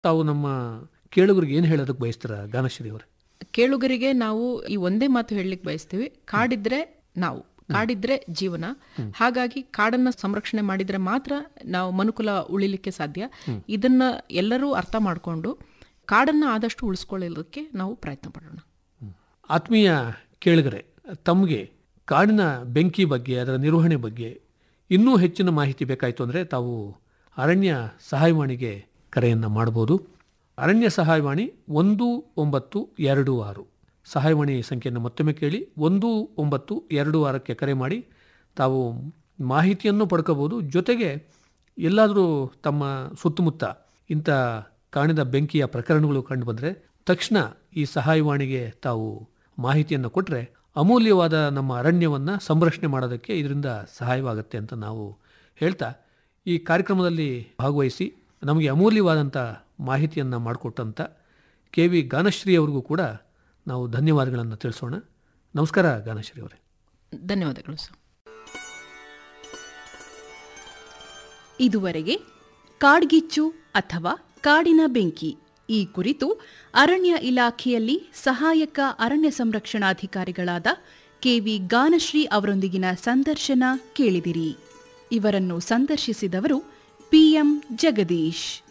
ತಾವು ನಮ್ಮ ಕೇಳುಗರಿಗೆ ಏನು ಹೇಳೋದಕ್ಕೆ ಬಯಸ್ತೀರಾ ಗಾನಶ್ರೀ ಅವರೇ ಕೇಳುಗರಿಗೆ ನಾವು ಈ ಒಂದೇ ಮಾತು ಹೇಳಲಿಕ್ಕೆ ಬಯಸ್ತೀವಿ ಕಾಡಿದ್ರೆ ನಾವು ಕಾಡಿದ್ರೆ ಜೀವನ ಹಾಗಾಗಿ ಕಾಡನ್ನ ಸಂರಕ್ಷಣೆ ಮಾಡಿದ್ರೆ ಮಾತ್ರ ನಾವು ಮನುಕುಲ ಉಳಿಲಿಕ್ಕೆ ಸಾಧ್ಯ ಇದನ್ನ ಎಲ್ಲರೂ ಅರ್ಥ ಮಾಡಿಕೊಂಡು ಕಾಡನ್ನ ಆದಷ್ಟು ಉಳಿಸ್ಕೊಳ್ಳೋದಕ್ಕೆ ನಾವು ಪ್ರಯತ್ನ ಪಡೋಣ ಆತ್ಮೀಯ ಕೇಳುಗರೆ ತಮಗೆ ಕಾಡಿನ ಬೆಂಕಿ ಬಗ್ಗೆ ಅದರ ನಿರ್ವಹಣೆ ಬಗ್ಗೆ ಇನ್ನೂ ಹೆಚ್ಚಿನ ಮಾಹಿತಿ ಬೇಕಾಯಿತು ಅಂದರೆ ತಾವು ಅರಣ್ಯ ಸಹಾಯವಾಣಿಗೆ ಕರೆಯನ್ನು ಮಾಡ್ಬೋದು ಅರಣ್ಯ ಸಹಾಯವಾಣಿ ಒಂದು ಒಂಬತ್ತು ಎರಡು ಆರು ಸಹಾಯವಾಣಿ ಸಂಖ್ಯೆಯನ್ನು ಮತ್ತೊಮ್ಮೆ ಕೇಳಿ ಒಂದು ಒಂಬತ್ತು ಎರಡು ಆರಕ್ಕೆ ಕರೆ ಮಾಡಿ ತಾವು ಮಾಹಿತಿಯನ್ನು ಪಡ್ಕೋಬೋದು ಜೊತೆಗೆ ಎಲ್ಲಾದರೂ ತಮ್ಮ ಸುತ್ತಮುತ್ತ ಇಂಥ ಕಾಣಿದ ಬೆಂಕಿಯ ಪ್ರಕರಣಗಳು ಕಂಡು ಬಂದರೆ ತಕ್ಷಣ ಈ ಸಹಾಯವಾಣಿಗೆ ತಾವು ಮಾಹಿತಿಯನ್ನು ಕೊಟ್ಟರೆ ಅಮೂಲ್ಯವಾದ ನಮ್ಮ ಅರಣ್ಯವನ್ನು ಸಂರಕ್ಷಣೆ ಮಾಡೋದಕ್ಕೆ ಇದರಿಂದ ಸಹಾಯವಾಗುತ್ತೆ ಅಂತ ನಾವು ಹೇಳ್ತಾ ಈ ಕಾರ್ಯಕ್ರಮದಲ್ಲಿ ಭಾಗವಹಿಸಿ ನಮಗೆ ಅಮೂಲ್ಯವಾದಂಥ ಮಾಹಿತಿಯನ್ನು ಮಾಡಿಕೊಟ್ಟಂಥ ಕೆ ವಿ ಗಾನಶ್ರೀ ಅವರಿಗೂ ಕೂಡ ನಾವು ಧನ್ಯವಾದಗಳನ್ನು ತಿಳಿಸೋಣ ನಮಸ್ಕಾರ ಗಾನಶ್ರೀ ಅವರೇ ಧನ್ಯವಾದಗಳು ಸರ್ ಇದುವರೆಗೆ ಕಾಡ್ಗಿಚ್ಚು ಅಥವಾ ಕಾಡಿನ ಬೆಂಕಿ ಈ ಕುರಿತು ಅರಣ್ಯ ಇಲಾಖೆಯಲ್ಲಿ ಸಹಾಯಕ ಅರಣ್ಯ ಸಂರಕ್ಷಣಾಧಿಕಾರಿಗಳಾದ ಕೆವಿ ಗಾನಶ್ರೀ ಅವರೊಂದಿಗಿನ ಸಂದರ್ಶನ ಕೇಳಿದಿರಿ ಇವರನ್ನು ಸಂದರ್ಶಿಸಿದವರು ಪಿಎಂ ಜಗದೀಶ್